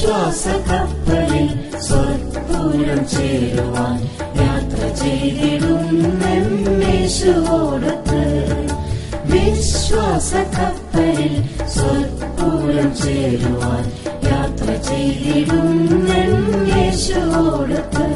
വിശ്വാസ കപ്പലിൽ സ്വർപ്പൂരം ചേരുവാൻ യാത്ര ചെയ്തിടുന്നേശുവോടത്ത് വിശ്വാസ കപ്പലിൽ സ്വർപ്പൂരം ചേരുവാൻ യാത്ര ചെയ്തിടുന്നേശുവോടത്ത്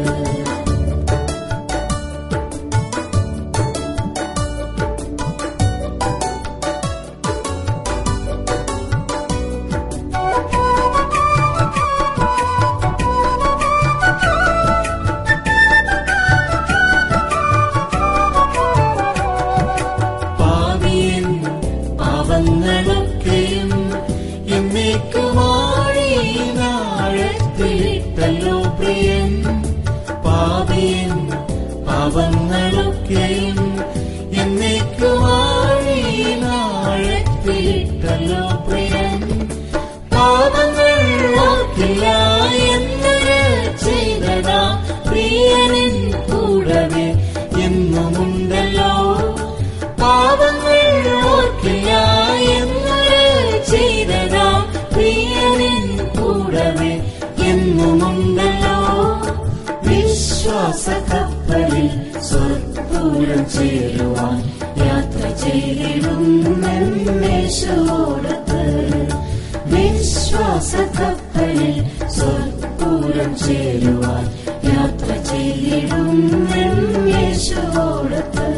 പാപിയൻ പാവങ്ങളൊക്കെയും എന്നേക്കുമാഴി നാഴത്തിലിട്ടല്ലോ പ്രിയൻ പാപിയൻ പാവങ്ങളൊക്കെയും എന്നേക്കുമാഴി നാഴത്തിലിട്ടല്ലോ പ്രിയൻ പാപങ്ങൾ ഓർക്കില്ല എന്നൊരു ചെയ്തതാ പ്രിയനിൻ കൂടവേ എന്നുമുണ്ടല്ലോ പാപങ്ങൾ ഓർക്കില്ല എന്നൊരു ചെയ്തതാ പ്രിയനിൻ കൂടവേ എന്നുമുണ്ടല്ലോ വിശ്വാസ കപ്പലിൽ സ്വർപ്പൂരം ചേരുവാൻ യാത്ര ചെയ്തിടുന്നേശോടത്ത് വിശ്വാസ കപ്പലിൽ സ്വർപ്പൂരം ചേരുവാൻ യാത്ര ചെയ്തിടുന്നേശോടത്ത്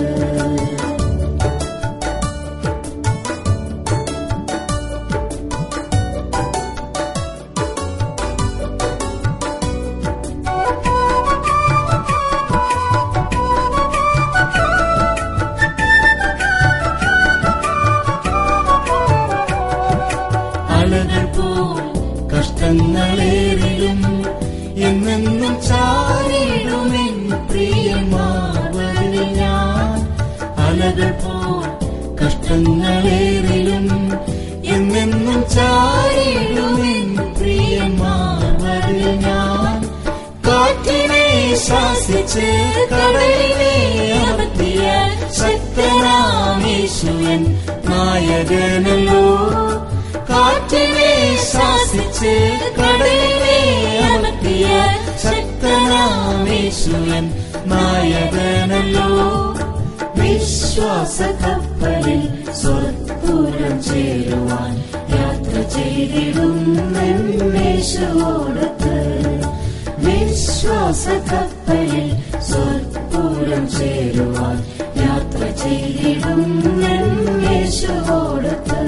അലകൾ പോൽ കഷ്ടങ്ങളേറിലും എന്നെന്നും ചാരിടുമെൻ പ്രിയമാവതിൽ ഞാൻ അലകൾ പോൽ കഷ്ടങ്ങളേറിലും എന്നെന്നും ചാരിടുമെൻ പ്രിയമാവതിൽ ഞാൻ കാറ്റിനെ ശാസിച്ച് കടലിനെ അമർത്തിയ ശക്തനാമേശുവൻ നായകനല്ലോ കാറ്റിനെ ശാസിച്ച് കടലിനെ അമർത്തിയ ശക്തനാമേശുവൻ നായകനല്ലോ വിശ്വാസ കപ്പലിൽ സ്വർപ്പൂരം ചേരുവാൻ യാത്ര ചെയ്തിടുന്നേശോടത്ത് വിശ്വാസ കപ്പലിൽ സ്വർപ്പൂരം ചേരുവാൻ യാത്ര ചെയ്തിടുന്നേശോടത്ത്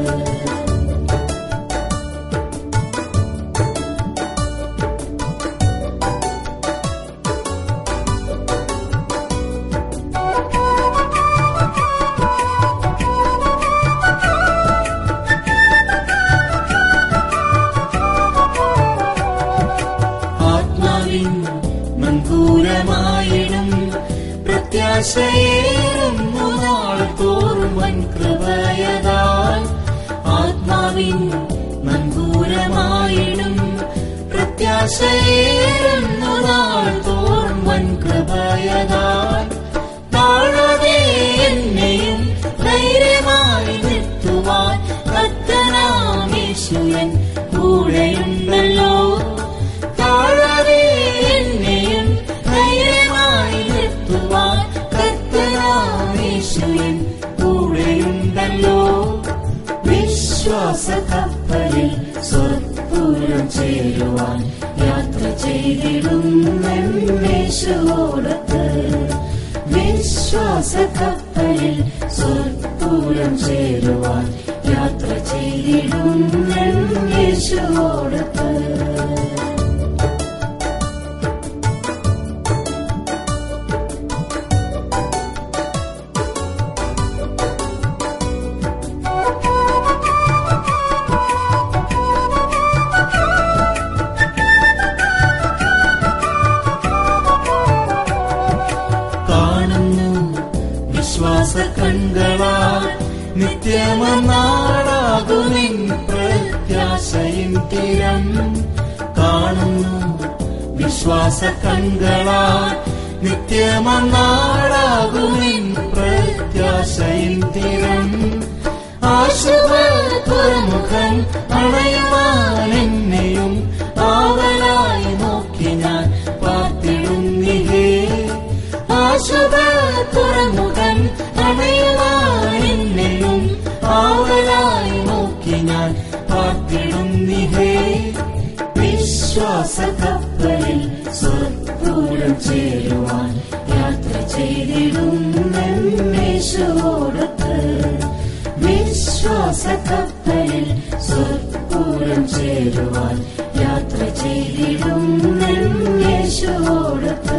ആത്മാവിൻ മങ്കൂരമായിടും പ്രത്യാശയേറുന്നു നാൾ തോറും വൻ കൃപയതാൽ ആത്മാവിൻ മങ്കൂരമായിടും പ്രത്യാശയേറുന്നു നാൾ തോറും വൻ കൃപയതാൽ താഴാതെ എന്നെയും ധൈര്യമായി നിർത്തുവാൻ കത്തനാമേശുവൻ കൂടെയുണ്ടല്ലോ താഴാതെ എന്നെയും ധൈര്യമായി നിർത്തുവാൻ കത്തനാമേശുവൻ കൂടെയുണ്ടല്ലോ വിശ്വാസ കപ്പലിൽ സ്വർപ്പൂരം ചേരുവാൻ യാത്ര ചെയ്തിടുന്നേശോടത്ത് വിശ്വാസ കപ്പലിൽ സ്വർപ്പൂരം ചേരുവാൻ യാത്ര ചെയ്തിടുന്നേശോടത്ത് കാണുന്നു വിശ്വാസ കൺകളാൽ നിത്യമനാടാകുമിൻ പ്രത്യാശയും തീരം കാണുന്നു വിശ്വാസ കൺകളാൽ നിത്യമനാടാകുമിൻ പ്രത്യാശയും തീരം ആശുപ തുറമുഖം അണയുവാൻ എന്നെയും ഞാൻ പാർത്തിടുന്നിഹേ വിശ്വാസ കപ്പലിൽ സ്വർപ്പൂരം ചേരുവാൻ യാത്ര ചെയ്തിടുന്നേശോടത്ത് വിശ്വാസ കപ്പലിൽ സ്വർപ്പൂരം ചേരുവാൻ യാത്ര ചെയ്തിടുന്നേശോടത്ത്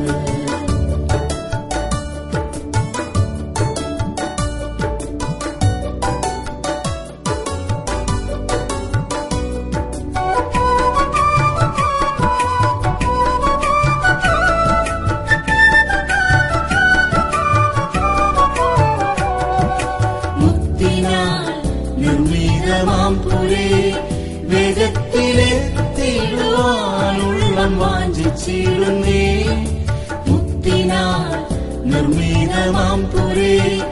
മുത്തിനാൽ നിർമ്മിതമാം പുരേ വേഗത്തിലെത്തിടുവാനുള്ളം വാഞ്ചിച്ചിടുന്നേ മുത്തിനാൽ നിർമ്മിതമാം പുരേ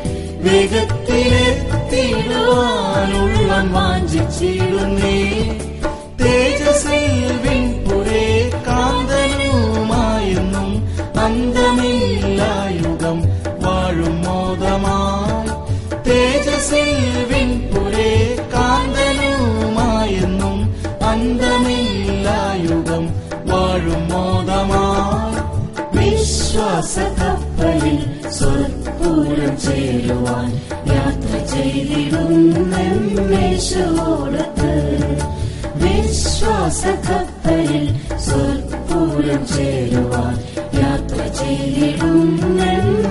വേഗത്തിലെത്തിടുവാനുള്ളം വാഞ്ചിച്ചിടുന്നേ തേജസ്സിൽ വിൺപുരേ കാന്തനുമായെന്നും അന്തമില്ലായുഗം വാഴും മോദമായി തേജസ്സിൽ വിൺപുരേ കാന്തനുമായെന്നും അന്തമില്ലായുഗം വാഴും മോദമായി വിശ്വാസ കപ്പലിൽ സ്വർപ്പൂരം ചേരുവാൻ യാത്ര ചെയ്തിടുന്നേശോടത്ത് വിശ്വാസ കപ്പലിൽ സ്വർപ്പൂരം ചേരുവാൻ യാത്ര ചെയ്തിടുന്ന